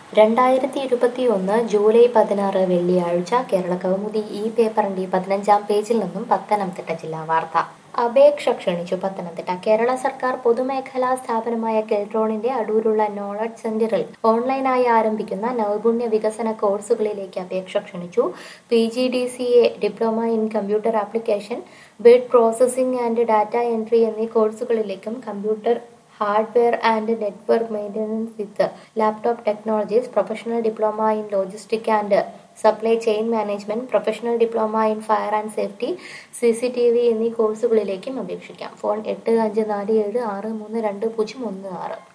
രണ്ടായിരത്തി ഇരുപത്തിയൊന്ന് ജൂലൈ പതിനാറ് വെള്ളിയാഴ്ച കേരള കൗമുദി ഈ പേപ്പറിന്റെ പതിനഞ്ചാം പേജിൽ നിന്നും പത്തനംതിട്ട ജില്ലാ വാർത്ത അപേക്ഷ ക്ഷണിച്ചു പത്തനംതിട്ട കേരള സർക്കാർ പൊതുമേഖലാ സ്ഥാപനമായ കെൽട്രോണിന്റെ അടൂരുള്ള നോളജ് സെന്ററിൽ ഓൺലൈനായി ആരംഭിക്കുന്ന നൈപുണ്യ വികസന കോഴ്സുകളിലേക്ക് അപേക്ഷ ക്ഷണിച്ചു P G D C A diploma in computer application ബിഡ് പ്രോസസ്സിംഗ് ആൻഡ് ഡാറ്റ എൻട്രി എന്നീ കോഴ്സുകളിലേക്കും computer hardware and network maintenance with laptop technologies professional diploma in logistic and supply chain management professional diploma in fire and safety C C T V എന്നീ കോഴ്സുകളിലേക്കും അപേക്ഷിക്കാം phone എട്ട് അഞ്ച് നാല് ഏഴ് ആറ് മൂന്ന് രണ്ട് പൂജ്യം ഒന്ന് ആറ്